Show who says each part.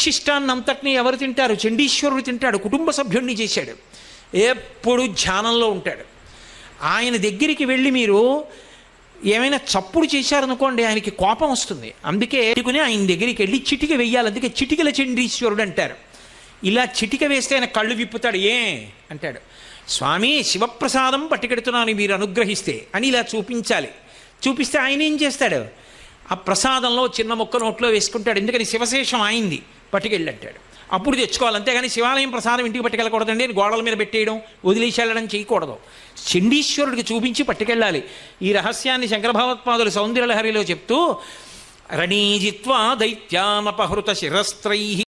Speaker 1: ఉచ్ఛిష్టాన్ని అంతటినీ ఎవరు తింటారు చండీశ్వరుడు తింటాడు కుటుంబ సభ్యుణ్ణి చేశాడు ఎప్పుడు ధ్యానంలో ఉంటాడు ఆయన దగ్గరికి వెళ్ళి మీరు ఏమైనా చప్పుడు చేశారనుకోండి ఆయనకి కోపం వస్తుంది అందుకే పెట్టుకుని ఆయన దగ్గరికి వెళ్ళి చిటిక వెయ్యాలి అందుకే చిటికల చండీశ్వరుడు అంటారు ఇలా చిటిక వేస్తే ఆయన కళ్ళు విప్పుతాడు ఏ అంటాడు స్వామి శివప్రసాదం పట్టుకెడుతున్నాను మీరు అనుగ్రహిస్తే అని ఇలా చూపించాలి చూపిస్తే ఆయన ఏం చేస్తాడు ఆ ప్రసాదంలో చిన్న మొక్క నోట్లో వేసుకుంటాడు ఎందుకని శివశేషం ఆయింది పట్టుకెళ్ళంటాడు అప్పుడు తెచ్చుకోవాలి అంతేగాని శివాలయం ప్రసాదం ఇంటికి పట్టుకెళ్ళకూడదండి అని గోడల మీద పెట్టేయడం వదిలేసి వెళ్ళడం చేయకూడదు చండీశ్వరుడికి చూపించి పట్టుకెళ్ళాలి ఈ రహస్యాన్ని శంకర భగవత్పాదులు సౌందర్యలహరిలో చెప్తూ రణీజిత్వా దైత్యామపహృత శిరస్త్రై